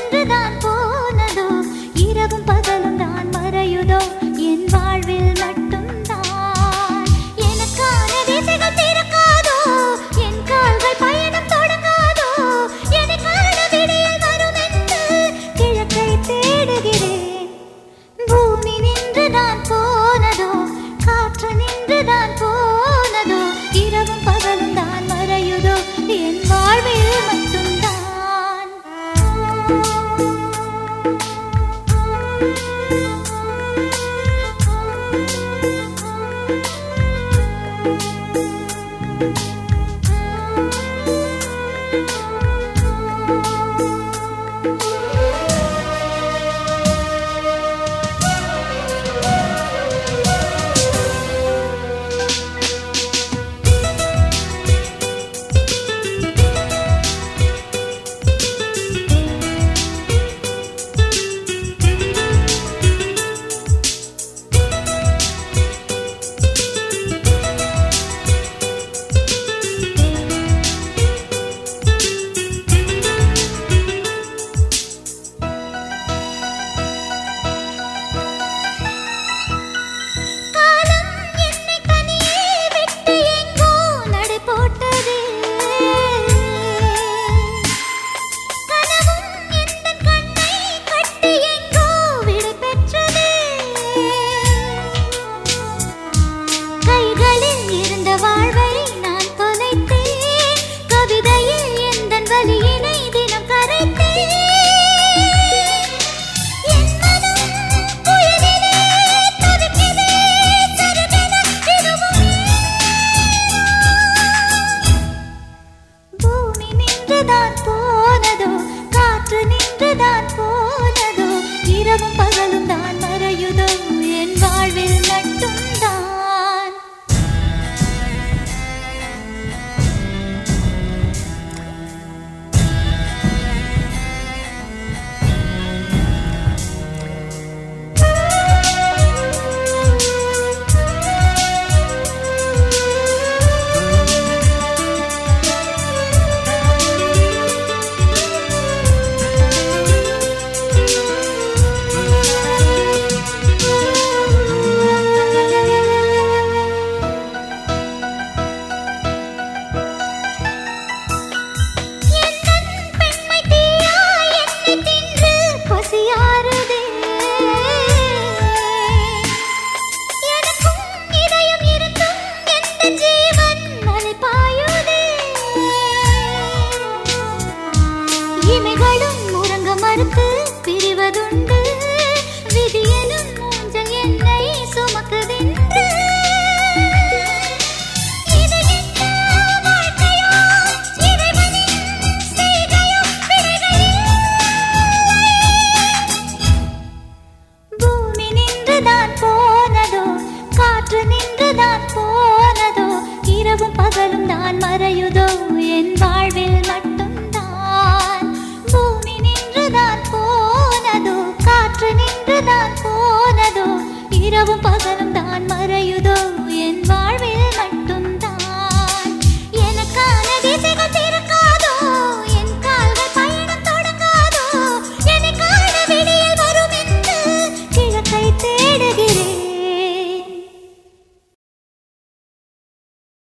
நின்றுதான் போனதோ இரவும் பகலும் தான் மறையுதோ என் வாழ்வில் மட்டும்தான் எனக்கான திசைகள் திறக்காதோ என் கால்கள் பயணம் தொடங்காதோ எனக்கான விடியல் வரும் என்று கிழக்கை தேடுகிறேன் பூமி நின்றுதான் போனதோ காற்று நின்றுதான் போனதோ இரவும் பகலும் தான் மறையுதோ என் வாழ்வில் மட்டும்தான் காலம் என்னை தனியே விட்டு எங்கோ நடை போட்டதே கனவும் எந்தன் கண்ணை கட்டி எங்கோ விடை பெற்றதே கைகளில் இருந்த வாழ்வை நான் தொலைத்தேன் கவிதையில் எந்தன் வலியினை தினம் கரைத்தேன் என் மனம் புயலிலே தவிக்கிறதே சருகென தினமும் பூமி நின்றுதான் போனதோ காற்று நின்றுதான் போனதோ இரவும் பகலும் தான் மறையுதோ என் வாழ்வில் மட்டும்தான் எந்தன் பெண்மை தீயா என்னை தின்று பசியாறுதே எனக்கும் இதயம் இருந்தும் எந்தன் ஜீவன் அலைபாயுதே இமைகளும் உறங்க மறுத்து பிரிவதுண்டு விதியனும் மூஞ்சல் என்னை சுமக்குதென்று இது என்ன வாழ்க்கையோ இறைவனின் செய்கையோ விடைகளில் பூமி நின்றுதான் போனதோ காற்று நின்றுதான் போனதோ இரவும் பகலும் தான் மறையுதோ என் வாழ்வில் மட்டும்தான் பூமி நின்றுதான் போனதோ காற்று நின்றுதான் போனதோ இரவும் பகலும்